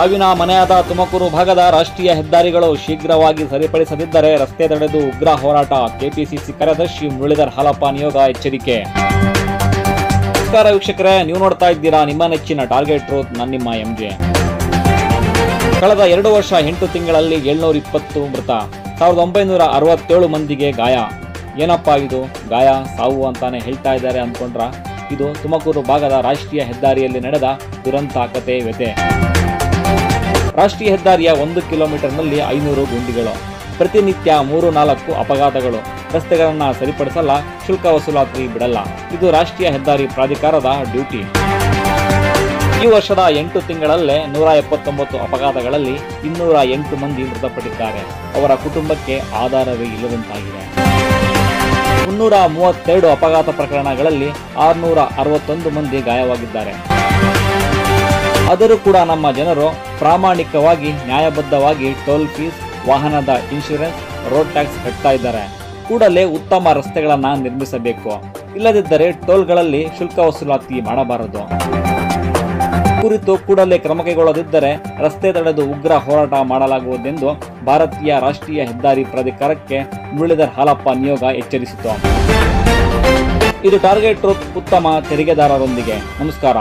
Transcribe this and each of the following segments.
ಸಾವಿನ ಮನೆಯಾದ ತುಮಕೂರು ಭಾಗದ ರಾಷ್ಟ್ರೀಯ ಹೆದ್ದಾರಿಗಳು ಶೀಘ್ರವಾಗಿ ಸರಿಪಡಿಸದಿದ್ದರೆ ರಸ್ತೆ ತಡೆದು ಉಗ್ರ ಹೋರಾಟ ಕೆಪಿಸಿಸಿ ಕಾರ್ಯದರ್ಶಿ ಮುರಳೀಧರ್ ಹಾಲಪ್ಪ ನಿಯೋಗ ಎಚ್ಚರಿಕೆ ನಮಸ್ಕಾರ ವೀಕ್ಷಕರೇ ನೀವು ನೋಡ್ತಾ ಇದ್ದೀರಾ ನಿಮ್ಮ ನೆಚ್ಚಿನ ಟಾರ್ಗೆಟ್ ಟ್ರೂತ್ ನನ್ನ ನಿಮ್ಮ ಎಂಜೆ ಕಳೆದ ಎರಡು ವರ್ಷ ಎಂಟು ತಿಂಗಳಲ್ಲಿ ಏಳ್ನೂರ ಇಪ್ಪತ್ತು ಮೃತ ಸಾವಿರದ ಒಂಬೈನೂರ ಅರವತ್ತೇಳು ಮಂದಿಗೆ ಗಾಯ ಏನಪ್ಪಾ ಇದು ಗಾಯ ಸಾವು ಅಂತಾನೆ ಹೇಳ್ತಾ ಇದ್ದಾರೆ ಅಂದ್ಕೊಂಡ್ರ ಇದು ತುಮಕೂರು ಭಾಗದ ರಾಷ್ಟ್ರೀಯ ಹೆದ್ದಾರಿಯಲ್ಲಿ ನಡೆದ ದುರಂತ ಕತೆ ವ್ಯತೆ ರಾಷ್ಟ್ರೀಯ ಹೆದ್ದಾರಿಯ ಒಂದು ಕಿಲೋಮೀಟರ್ನಲ್ಲಿ ಐನೂರು ಗುಂಡಿಗಳು ಪ್ರತಿನಿತ್ಯ ಮೂರು ನಾಲ್ಕು ಅಪಘಾತಗಳು ರಸ್ತೆಗಳನ್ನು ಸರಿಪಡಿಸಲ್ಲ ಶುಲ್ಕ ವಸೂಲಾತಿ ಬಿಡಲ್ಲ ಇದು ರಾಷ್ಟ್ರೀಯ ಹೆದ್ದಾರಿ ಪ್ರಾಧಿಕಾರದ ಡ್ಯೂಟಿ ಈ ವರ್ಷದ ಎಂಟು ತಿಂಗಳಲ್ಲೇ ನೂರ ಎಪ್ಪತ್ತೊಂಬತ್ತು ಅಪಘಾತಗಳಲ್ಲಿ ಇನ್ನೂರ ಎಂಟು ಮಂದಿ ಮೃತಪಟ್ಟಿದ್ದಾರೆ ಅವರ ಕುಟುಂಬಕ್ಕೆ ಆಧಾರವೇ ಇಲ್ಲದಂತಾಗಿದೆ ಮುನ್ನೂರ ಮೂವತ್ತೆರಡು ಅಪಘಾತ ಪ್ರಕರಣಗಳಲ್ಲಿ ಆರುನೂರ ಅರವತ್ತೊಂದು ಮಂದಿ ಗಾಯವಾಗಿದ್ದಾರೆ ಆದರೂ ಕೂಡ ನಮ್ಮ ಜನರು ಪ್ರಾಮಾಣಿಕವಾಗಿ ನ್ಯಾಯಬದ್ಧವಾಗಿ ಟೋಲ್ ಫೀಸ್ ವಾಹನದ ಇನ್ಶೂರೆನ್ಸ್ ರೋಡ್ ಟ್ಯಾಕ್ಸ್ ಕಟ್ತಾ ಇದ್ದಾರೆ ಕೂಡಲೇ ಉತ್ತಮ ರಸ್ತೆಗಳನ್ನ ನಿರ್ಮಿಸಬೇಕು ಇಲ್ಲದಿದ್ದರೆ ಟೋಲ್ಗಳಲ್ಲಿ ಶುಲ್ಕ ವಸೂಲಾತಿ ಮಾಡಬಾರದು ಕುರಿತು ಕೂಡಲೇ ಕ್ರಮ ಕೈಗೊಳ್ಳದಿದ್ದರೆ ರಸ್ತೆ ತಡೆದು ಉಗ್ರ ಹೋರಾಟ ಮಾಡಲಾಗುವುದೆಂದು ಭಾರತೀಯ ರಾಷ್ಟ್ರೀಯ ಹೆದ್ದಾರಿ ಪ್ರಾಧಿಕಾರಕ್ಕೆ ಮುರಳೀಧರ್ ಹಾಲಪ್ಪ ನಿಯೋಗ ಎಚ್ಚರಿಸಿತು ಇದು ಟಾರ್ಗೆಟ್ ಟ್ರೂತ್ ಉತ್ತಮ ತೆರಿಗೆದಾರರೊಂದಿಗೆ ನಮಸ್ಕಾರ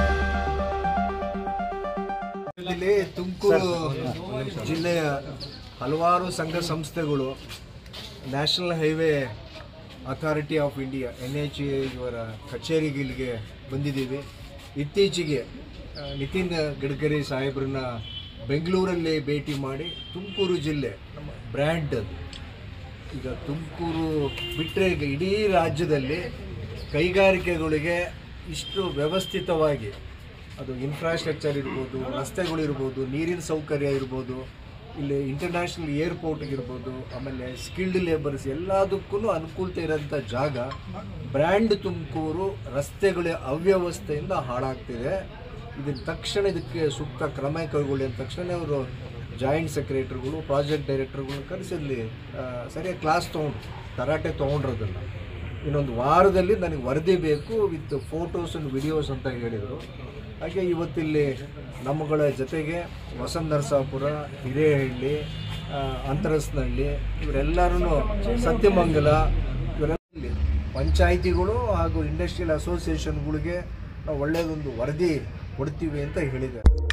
ಇಲ್ಲಿ ತುಮಕೂರು ಜಿಲ್ಲೆಯ ಹಲವಾರು ಸಂಘ ಸಂಸ್ಥೆಗಳು national highway authority of India N H A ಇವರ ಕಚೇರಿಗೆ ಇಲ್ಲಿಗೆ ಬಂದಿದ್ದೀವಿ ಇತ್ತೀಚೆಗೆ ಆ, ನಿತಿನ್ ಗಡ್ಕರಿ ಸಾಹೇಬ್ರನ್ನ ಬೆಂಗಳೂರಲ್ಲಿ ಭೇಟಿ ಮಾಡಿ ತುಮಕೂರು ಜಿಲ್ಲೆ ನಮ್ಮ ಬ್ರ್ಯಾಂಡ್ ಅದು ಈಗ ತುಮಕೂರು ಬಿಟ್ಟರೆ ಈಗ ಇಡೀ ರಾಜ್ಯದಲ್ಲಿ ಕೈಗಾರಿಕೆಗಳಿಗೆ ಇಷ್ಟು ವ್ಯವಸ್ಥಿತವಾಗಿ ಅದು ಇನ್ಫ್ರಾಸ್ಟ್ರಕ್ಚರ್ ಇರ್ಬೋದು ರಸ್ತೆಗಳಿರ್ಬೋದು ನೀರಿನ ಸೌಕರ್ಯ ಇರ್ಬೋದು ಇಲ್ಲಿ ಇಂಟರ್ನ್ಯಾಷನಲ್ ಏರ್ಪೋರ್ಟ್ ಇರ್ಬೋದು ಆಮೇಲೆ ಸ್ಕಿಲ್ಡ್ ಲೇಬರ್ಸ್ ಎಲ್ಲದಕ್ಕೂ ಅನುಕೂಲತೆ ಇರೋಂಥ ಜಾಗ ಬ್ರ್ಯಾಂಡ್ ತುಮಕೂರು ರಸ್ತೆಗಳ ಅವ್ಯವಸ್ಥೆಯಿಂದ ಹಾಳಾಗ್ತಿದೆ ಇದನ್ನ ತಕ್ಷಣ ಇದಕ್ಕೆ ಸೂಕ್ತ ಕ್ರಮ ಕೈಗೊಳ್ಳಿ ಅಂದ ತಕ್ಷಣ ಅವರು ಜಾಯಿಂಟ್ ಸೆಕ್ರೆಟರಿಗಳು ಪ್ರಾಜೆಕ್ಟ್ ಡೈರೆಕ್ಟರ್ಗಳು ಕರೆಸಿಲ್ಲಿ ಸರಿಯಾಗಿ ಕ್ಲಾಸ್ ತೊಗೊಂಡ್ರು ತರಾಟೆ ತೊಗೊಂಡ್ರದನ್ನು ಇನ್ನೊಂದು ವಾರದಲ್ಲಿ ನನಗೆ ವರದಿ ಬೇಕು ವಿತ್ ಫೋಟೋಸ್ ಆ್ಯಂಡ್ ವಿಡಿಯೋಸ್ ಅಂತ ಹೇಳಿದರು ಹಾಗೆ ಇವತ್ತಿಲ್ಲಿ ನಮ್ಮಗಳ ಜೊತೆಗೆ ವಸಂತ ನರಸಾಪುರ ಹಿರೇಹಳ್ಳಿ ಆ, ಅಂತರಸ್ನಹಳ್ಳಿ ಇವರೆಲ್ಲರೂ ಸತ್ಯಮಂಗಲ ಇವರೆಲ್ಲ ಪಂಚಾಯಿತಿಗಳು ಹಾಗೂ ಇಂಡಸ್ಟ್ರಿಯಲ್ ಅಸೋಸಿಯೇಷನ್ಗಳಿಗೆ ನಾವು ಒಳ್ಳೆಯದೊಂದು ವರದಿ ಕೊಡ್ತೀವಿ ಅಂತ ಹೇಳಿದ್ದಾರೆ